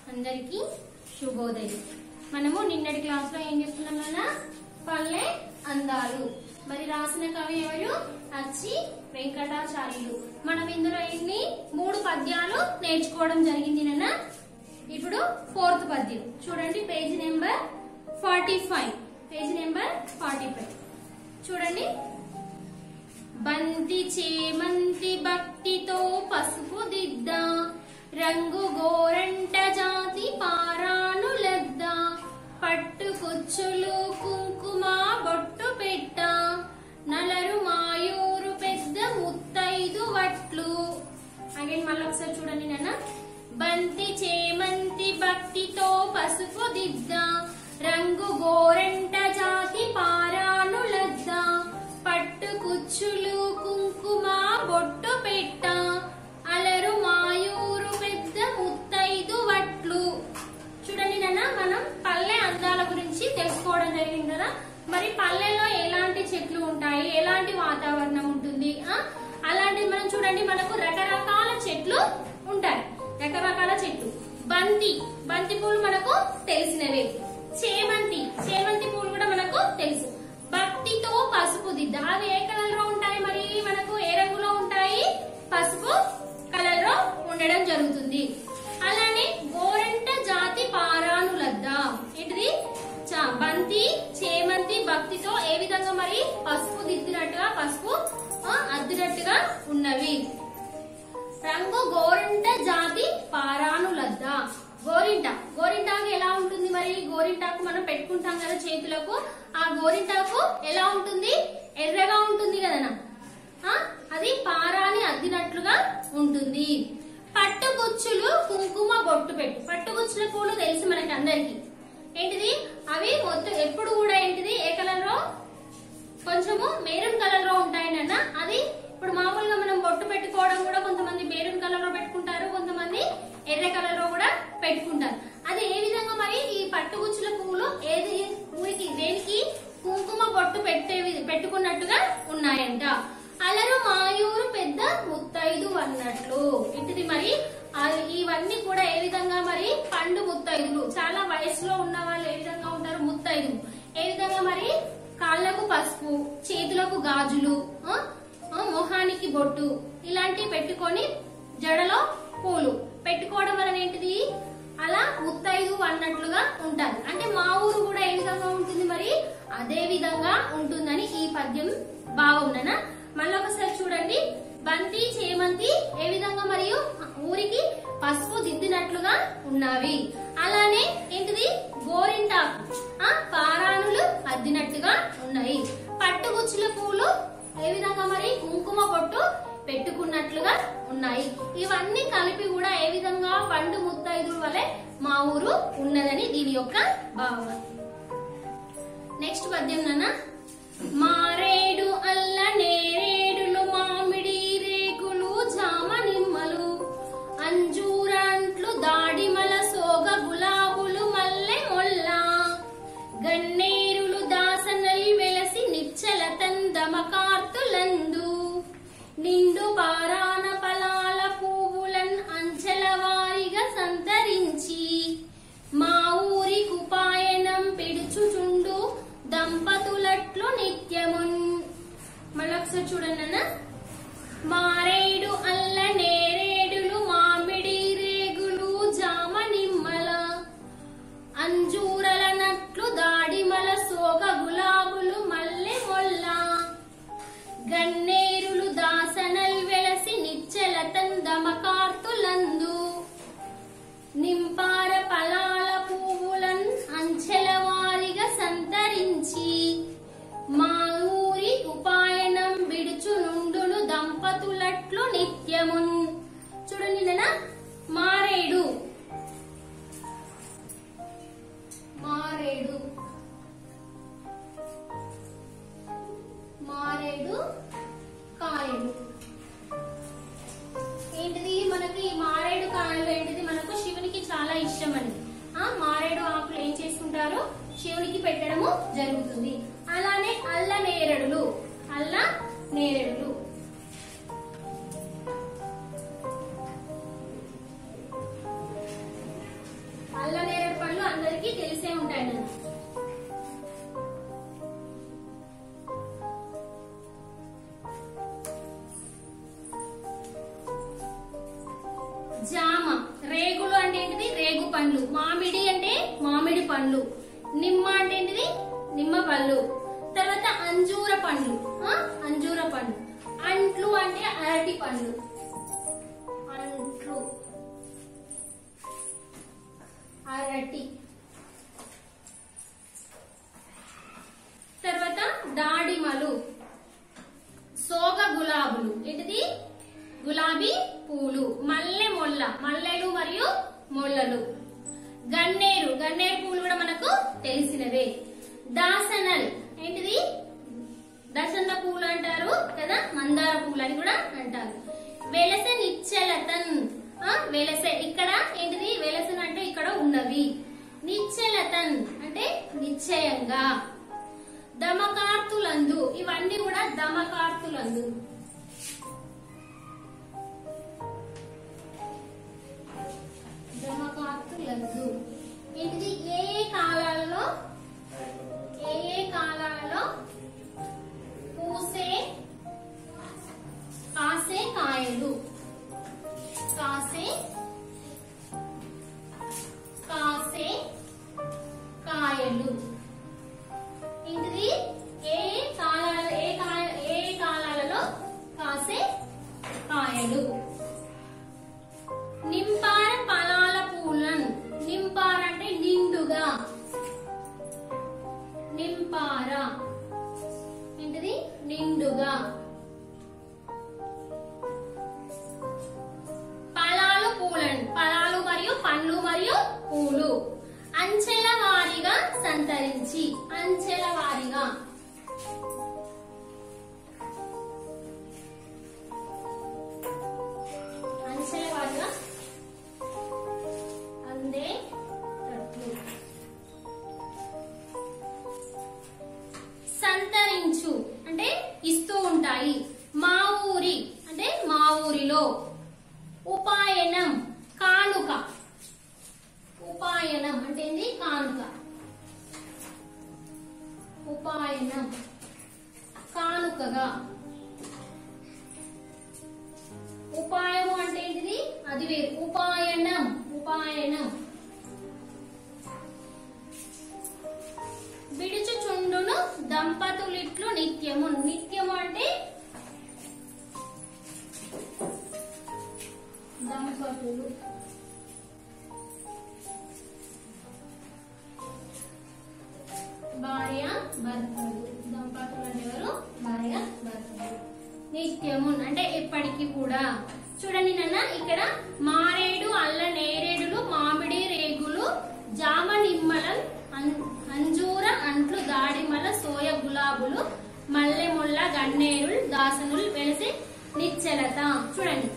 అందరికీ శుభోదయం మనము నిన్నటి క్లాస్ లో ఏం చేస్తున్నాం కదా పల్లె అందాలు మరి రాసిన కవి ఎవరు అచ్చి వెంకటాచార్యులు మనం ఇందులో ఎన్ని మూడు పద్యాలు నేర్చుకోవడం జరిగింది నాన్న ఇప్పుడు ఫోర్త్ పద్యం చూడండి page number forty five page number forty five చూడండి బంతి చేమంతి భక్తితో పసుపు దిద్ద రంగు గోరంట జాతి పారాను లద్ద పట్టు కుచ్చులు కుంకుమ బొట్టు పెట్ట నలరు మాయూరు పెద్ద ముత్తైదు వట్లు అగైన్ మళ్ళీ ఒకసారి చూడండి నాన్న బంతి చేమంతి భక్తితో పసుపు దిద్ద రంగు గోరంట జాతి పారాను లద్ద పట్టు కుచ్చులు కుంకుమ బొట్టు పెట్ట అలరు మాయూరు పెద్ద ముత్తైదు వట్లు చూడండి నాన్న మనం పల్లె అందాల గురించి తెలుసుకోవడం జరిగింది కదా మరి పల్లెలో ఎలాంటి చెట్లు ఉంటాయి ఎలాంటి వాతావరణం ఉంటుంది ఆ? అలాంటిది మనం చూడండి మనకు రకరకాల చెట్లు ఉంటాయి రకరకాల చెట్లు బంతి బంతి పూలు మనకు తెలిసినవే చేమంతి చేమంతి పూలు కూడా మనకు తెలుసు భక్తితో పసుపు దిద్ద అవి ఏ కలర్ లో ఉంటాయి మరి మనకు ఏ రంగులో ఉంటాయి పసుపు కలర్ లో ఉండడం జరుగుతుంది అలానే గోరంట జాతి పారానులద్ద ఏంటిది చ- బంతి చేమంతి భక్తితో ఏ విధంగా మరి పసుపు దిద్దినట్టుగా పసుపు ఆ, అద్దినట్టుగా ఉన్నవి రంగు గోరింట జాతి పారానులద్ద గోరింట గోరింటాకు ఎలా ఉంటుంది మరి గోరింటాకు మనం పెట్టుకుంటాం కదా చేతులకు ఆ గోరింటాకు ఎలా ఉంటుంది ఎర్రగా ఉంటుంది కదనా ఆ, అది పారాని అద్దినట్లుగా ఉంటుంది పట్టుగుచ్చులు కుంకుమ బొట్టు పెట్టు పట్టుగుచ్చుల పూలు తెలుసు మనకి అందరికి ఏంటిది అవి మొత్తం ఎప్పుడు కూడా ఏంటిది ఏ కలర్ లో కొంచెము మెరూన్ కలర్ లో ఉంటాయి నాన్న అది ఇప్పుడు మామూలుగా మనం బొట్టు పెట్టుకోవడం కూడా కొంతమంది మెరూన్ కలర్ లో పెట్టుకుంటారు కొంతమంది ఎర్ర కలర్ లో కూడా పెట్టుకుంటారు అది ఏ విధంగా మరి ఈ పట్టుగుచ్చుల పువ్వులు ఏది ఊరికి దేనికి కుంకుమ బొట్టు పెట్టే వి- పెట్టుకున్నట్టుగా ఉన్నాయంట అలరు మాయూరు పెద్ద ముత్తైదు అన్నట్లు ఇంటిది మరి ఆ ఇవన్నీ కూడా ఏ విధంగా మరి పండు ముత్తైదులు చాలా వయసులో ఉన్న వాళ్ళు ఏ విధంగా ఉంటారు ముత్తైదులు ఏ విధంగా మరి కాళ్ళకు పసుపు చేతులకు గాజులు ఆ, ఆ, మొహానికి బొట్టు ఇలాంటివి పెట్టుకొని జడలో పూలు పెట్టుకోవడం వలన ఏంటిది అలా ముత్తైదు అన్నట్లుగా ఉంటారు అంటే మా ఊరు కూడా ఏ విధంగా ఉంటుంది మరి అదే విధంగా ఉంటుందని ఈ పద్యం బాగుందనా మళ్ళీ ఒకసారి చూడండి బంతి చేమంతి ఏ విధంగా మరియు ఊరికి పసుపు దిద్దినట్లుగా ఉన్నవి అలానే ఏంటిది గోరింటాకు ఆ పారాణులు అద్దినట్టుగా ఉన్నాయి పట్టుగుచ్చుల పూలు ఏ విధంగా మరి కుంకుమ బొట్టు పెట్టుకున్నట్లుగా ఉన్నాయి ఇవన్నీ కలిపి కూడా ఏ విధంగా పండు ముత్తైదుల వలె మా ఊరు ఉన్నదని దీని యొక్క భావన నెక్స్ట్ పద్యం నాన్న మారేడు అల్ల నేరేడులు మామిడి రేకులు జామ నిమ్మలు అంజూరాంట్లు దాడిమల సోగ గులాబులు మల్లె మొల్ల గన్నేరులు దాసనల్ వెలసి నిచ్చల తందమ కార్తులందు నిండు పారాన పలాల పువ్వులన్ అంచెల వారిగా సంతరించి మా ఊరి కుపాయనం పిడుచుచుండు దంపతులట్లు నిత్యమున్ మళ్ళొకసారి చూడండి అన్న మారేడు అల్ల నేరేడులు మామిడి రేగులు జామ నిమ్మల అంజూరల నట్లు దాడిమల సోగ గులాబులు మల్లె మొల్ల గన్నేరులు దాసనల్ వెలసి నిచ్చెల తందమ కార్తులందు నింపార పలాల పువ్వులన్ అంచెల వారిగా సంతరించి మా ఊరి ఉపాయనం విడుచు నుండును దంపతులట్లు నిత్యమున్ చూడండి నాన్న మారేడు మారేడు మారేడు కాయలు ఏంటిది మనకి ఈ మారేడు కాయలు ఏంటిది మనకు శివునికి చాలా ఇష్టం అండి ఆ మారేడు ఆకులు ఏం చేసుకుంటారు శివునికి పెట్టడము జరుగుతుంది అలానే అల్ల నేరేడులు అల్ల నేరేడులు రేగులు అంటే ఏంటిది రేగు పండ్లు మామిడి అంటే మామిడి పండ్లు నిమ్మ అంటే ఏంటిది నిమ్మ పళ్ళు తర్వాత అంజూర పండ్లు ఆ? అంజూర పండ్లు అంట్లు అంటే అరటి పండ్లు అంట్లు అరటి తర్వాత దాడిమలు సోగ గులాబులు ఏంటిది గులాబీ పూలు మల్లె మొల్ల మల్లెలు మరియు మొల్లలు గన్నేరు గన్నేరు పూలు కూడా మనకు తెలిసినవే దాసనల్ ఏంటిది దశన్న పూలు అంటారు కదా మందార పూలు అని కూడా అంటారు వెలస నిచ్చలతన్ ఆ, వెలసె ఇక్కడ ఏంటిది వెలసన్ అంటే ఇక్కడ ఉన్నవి నిచ్చలతన్ అంటే నిశ్చయంగా దమకార్తులందు ఇవన్నీ కూడా దమకార్తులందు దమకార్తులందు ఏంటిది ఏ ఏ కాలాలలో ఏ ఏ కాలాలలో పూసే కాసే కాయలు కాసే కాసే కాయలు ఏంటిది ఏ కాలాల ఏ కాల ఏ కాలాలలో కాసే కాయలు నింపార ఫలాల పూలన్ నింపార అంటే నిండుగా నింపార ఏంటిది నిండుగా ఫలాలు పూలను ఫలాలు మరియు పండ్లు మరియు పూలు అంచెల వారీగా సంతరించి అంచెల వారీగా అంచెల వారీగా అందే తట్లు సంతరించు అంటే ఇస్తూ ఉంటాయి మా ఊరి అంటే మా ఊరిలో ఉపాయనం కానుక ఉపాయనం అంటే ఏంది కానుక ఉపాయనం కానుకగా ఉపాయము అంటే ఏంటిది అది వేరు ఉపాయనం ఉపాయనం విడుచుచుండును దంపతులిట్లు నిత్యము నిత్యము అంటే దంపతులు భార్య భర్తలు దంపతులు అంటే ఎవరు భార్య భర్తలు నిత్యము అంటే ఎప్పటికీ కూడా చూడండి నాన్న ఇక్కడ మారేడు అల్ల నేరేడులు మామిడి రేగులు జామ నిమ్మలం అన్- అంజూర అంట్లు దాడిమల సోయ గులాబులు మల్లె ముల్ల గన్నేరులు దాసనులు వెలిసి నిశ్చలత చూడండి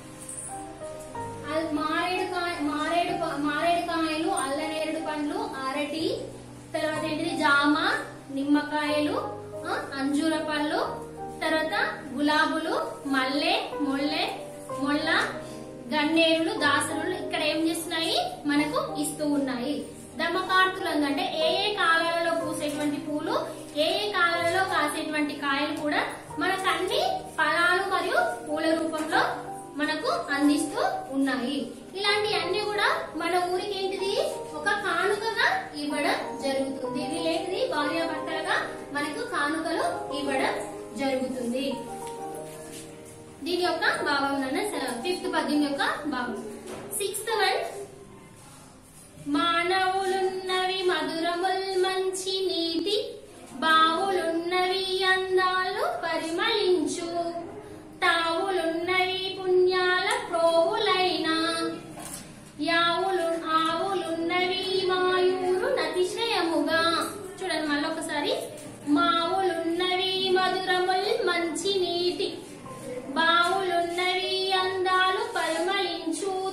అల్- మారేడు కాయ మారేడు ప- మారేడు కాయలు అల్లనేరేడు పండ్లు అరటి తర్వాత ఏంటిది జామ నిమ్మకాయలు ఆ, అంజూర పళ్ళు తర్వాత గులాబులు మల్లె మొల్లె మొల్ల గన్నేరులు దాసరులు ఇక్కడ ఏం చేస్తున్నాయి మనకు ఇస్తూ ఉన్నాయి దమకార్తులు అంటే ఏ ఏ కాలాలలో పూసేటువంటి పూలు ఏ ఏ కాలాలలో కాసేటువంటి కాయలు కూడా మనకు అన్ని ఫలాలు మరియు పూల రూపంలో మనకు అందిస్తూ ఉన్నాయి ఇలాంటి అన్ని కూడా మన ఊరికి ఏంటిది ఒక కానుకగా ఇవ్వడం జరుగుతుంది వీళ్ళేంటిది భార్యాభర్తలుగా మనకు కానుకలు ఇవ్వడం జరుగుతుంది దీని యొక్క భావం ఫిఫ్త్ పద్యం యొక్క భావం సిక్స్త్ వన్ మానవులున్నవి మధురముల్ మంచి నీటి బావులున్నవి అందాలు పరిమళించు తావులున్నవి పుణ్యాల ప్రోవులైన యావులు ఆవులున్నవి మాయూరు నతిశయముగా చూడండి మళ్ళొకసారి మావులున్నవి మధురముల్ మంచి నీటి బావులున్నవి అందాలు పరిమళించు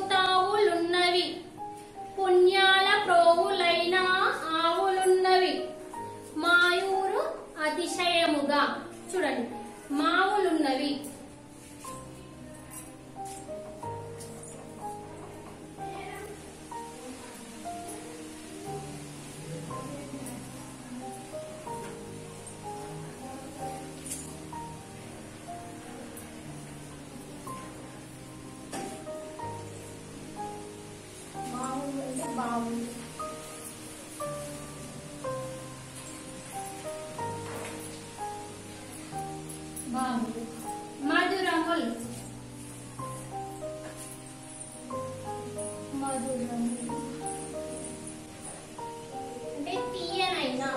మధురము అంటే తీయనైనా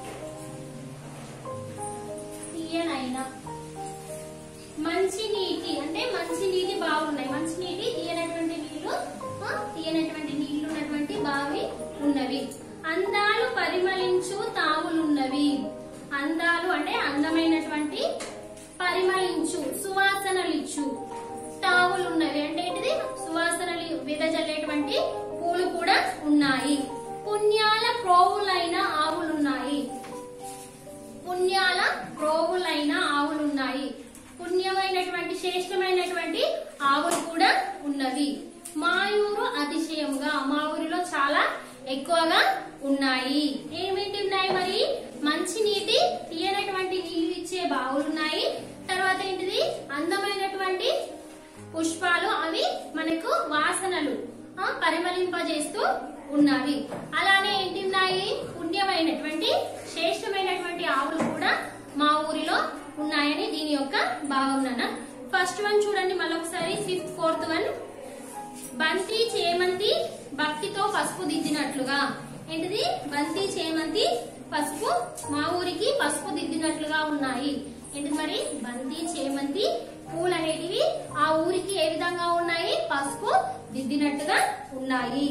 తీయనైనా మంచి నీటి అంటే మంచి నీటి బావున్నాయి మంచి నీటి తీయనటువంటి నీళ్లు ఆ, తీయనటువంటి నీళ్లు ఉన్నటువంటి బావి ఉన్నవి అందాలు పరిమళించు తావులున్నవి అందాలు అంటే అందమైనటువంటి పరిమళించు సువాసనలిచ్చు తావులు ఉన్నవి అంటే ఏంటిది సువాసనలు వెదజల్లేటువంటి పూలు కూడా ఉన్నాయి పుణ్యాల ప్రోవులైన ఆవులున్నాయి పుణ్యాల ప్రోవులైన ఆవులున్నాయి పుణ్యమైనటువంటి శ్రేష్టమైనటువంటి ఆవులు కూడా ఉన్నది మాయూరు అతిశయముగా మా ఊరిలో చాలా ఎక్కువగా ఉన్నాయి ఏమిటి ఉన్నాయి మరి మంచి నీటి తీయనటువంటి నీళ్లు ఇచ్చే బావులు ఉన్నాయి తర్వాత ఏంటిది అందమైనటువంటి పుష్పాలు అవి మనకు వాసనలు ఆ, పరిమళింపజేస్తూ ఉన్నవి అలానే ఏంటి ఉన్నాయి పుణ్యమైనటువంటి శ్రేష్టమైనటువంటి ఆవులు కూడా మా ఊరిలో ఉన్నాయని దీని యొక్క భావం నాన్న ఫస్ట్ వన్ చూడండి మళ్ళొకసారి ఫిఫ్త్ ఫోర్త్ వన్ బంతి చేమంతి భక్తితో పసుపు దిద్దినట్లుగా ఏంటిది బంతి చేమంతి పసుపు మా ఊరికి పసుపు దిద్దినట్లుగా ఉన్నాయి ఏంటి మరి బంతి చేమంతి పూలు అనేటివి ఆ ఊరికి ఏ విధంగా ఉన్నాయి పసుపు దిద్దినట్టుగా ఉన్నాయి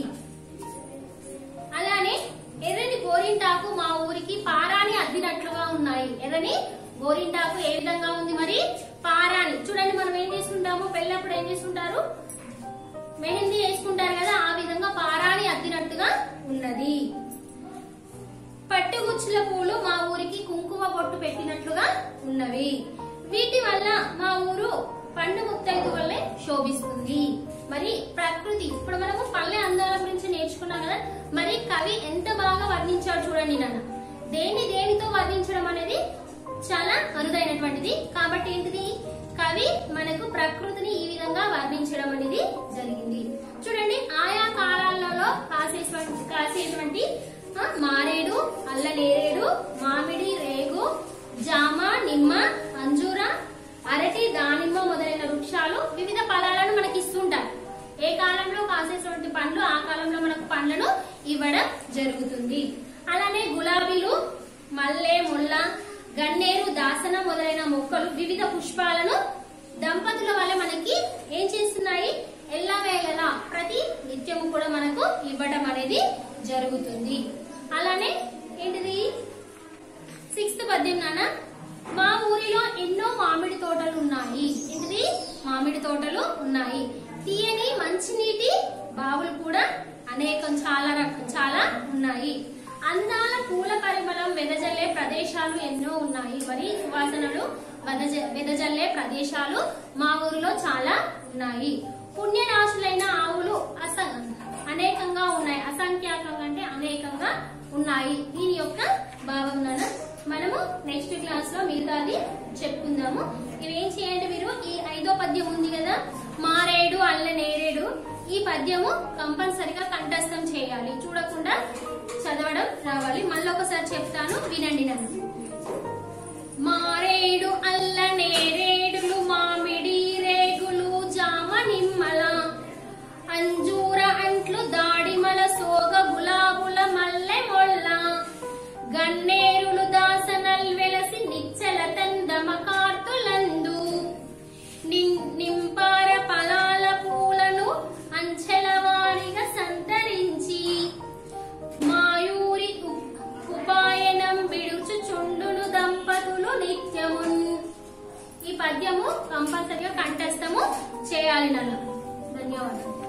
అలానే ఎర్రని గోరింటాకు మా ఊరికి పారాని అద్దినట్లుగా ఉన్నాయి ఎర్రని గోరింటాకు ఏ విధంగా ఉంది మరి పారాని చూడండి మనం ఏం చేసుకుంటాము పెళ్ళప్పుడు ఏం చేసుకుంటారు మెహందీ వేసుకుంటారు కదా ఆ విధంగా పారాని అద్దినట్టుగా ఉన్నది పట్టుగుచ్చుల పూలు మా ఊరికి కుంకుమ బొట్టు పెట్టినట్లుగా ఉన్నవి వీటి వల్ల మా ఊరు పండు ముత్తైదు వల్లే శోభిస్తుంది మరి ప్రకృతి ఇప్పుడు మనము పల్లె అందాల గురించి నేర్చుకున్నాం కదా మరి కవి ఎంత బాగా వర్ణించాడు చూడండి నాన్న దేని దేనితో వర్ణించడం అనేది చాలా అరుదైనటువంటిది కాబట్టి ఏంటిది కవి మనకు ప్రకృతిని ఈ విధంగా వర్ణించడం అనేది జరిగింది చూడండి ఆయా కాలాలలో కాసేటువంటి కాసేటువంటి ఆ, మారేడు అల్ల నేరేడు మామిడి రేగు జామ నిమ్మ అంజూర అరటి దానిమ్మ మొదలైన వృక్షాలు వివిధ ఫలాలను మనకి ఇస్తుంటారు ఏ కాలంలో కాసేటువంటి పండ్లు ఆ కాలంలో మనకు పండ్లను ఇవ్వడం జరుగుతుంది అలానే గులాబీలు మల్లె ముల్ల గన్నేరు దాసన మొదలైన మొక్కలు వివిధ పుష్పాలను దంపతుల వల్ల మనకి ఏం చేస్తున్నాయి ఎల్లవేళలా ప్రతి నిత్యము కూడా మనకు ఇవ్వడం అనేది జరుగుతుంది అలానే ఏంటిది సిక్స్త్ పద్యం నాన్న మా ఊరిలో ఎన్నో మామిడి తోటలు ఉన్నాయి ఏంటిది మామిడి తోటలు ఉన్నాయి తీయని మంచినీటి బావులు కూడా అనేకం చాలా రకం చాలా ఉన్నాయి అందాల పూల పరిమళం వెదజల్లే ప్రదేశాలు ఎన్నో ఉన్నాయి మరి సువాసనలు వెదజ- వెదజల్లే ప్రదేశాలు మా ఊరిలో చాలా ఉన్నాయి పుణ్యరాశులైన ఆవులు అస అనేకంగా ఉన్నాయి అసంఖ్యాకంగా అంటే అనేకంగా ఉన్నాయి దీని యొక్క భావం నాన్న మనము నెక్స్ట్ క్లాస్ లో మిగతాది చెప్పుకుందాము ఇవి ఏం చేయండి మీరు ఈ ఐదో పద్యం ఉంది కదా మారేడు అల్ల నేరేడు ఈ పద్యము కంపల్సరిగా కంఠస్థం చేయాలి చూడకుండా చదవడం రావాలి మళ్ళీ ఒకసారి చెప్తాను వినండి నన్ను మారేడు అల్ల నేరేడులు మామిడి రేగులు జామ నిమ్మల అంజూర అంట్లు దాడిమల సోగ గులాబుల మల్లె మొల్ల గన్నేరులు దాసనల్ వెలసి నిచ్చల తందమ కార్తులందు నిం- నింపార ఫలాల పూలను అంచెల వారిగా సంతరించి మాయూరి ఉ- ఉపాయనం విడుచుచుండును దంపతులు నిత్యమున్ ఈ పద్యము కంపల్సరిగా కంఠస్థము చేయాలి నన్ను ధన్యవాదాలు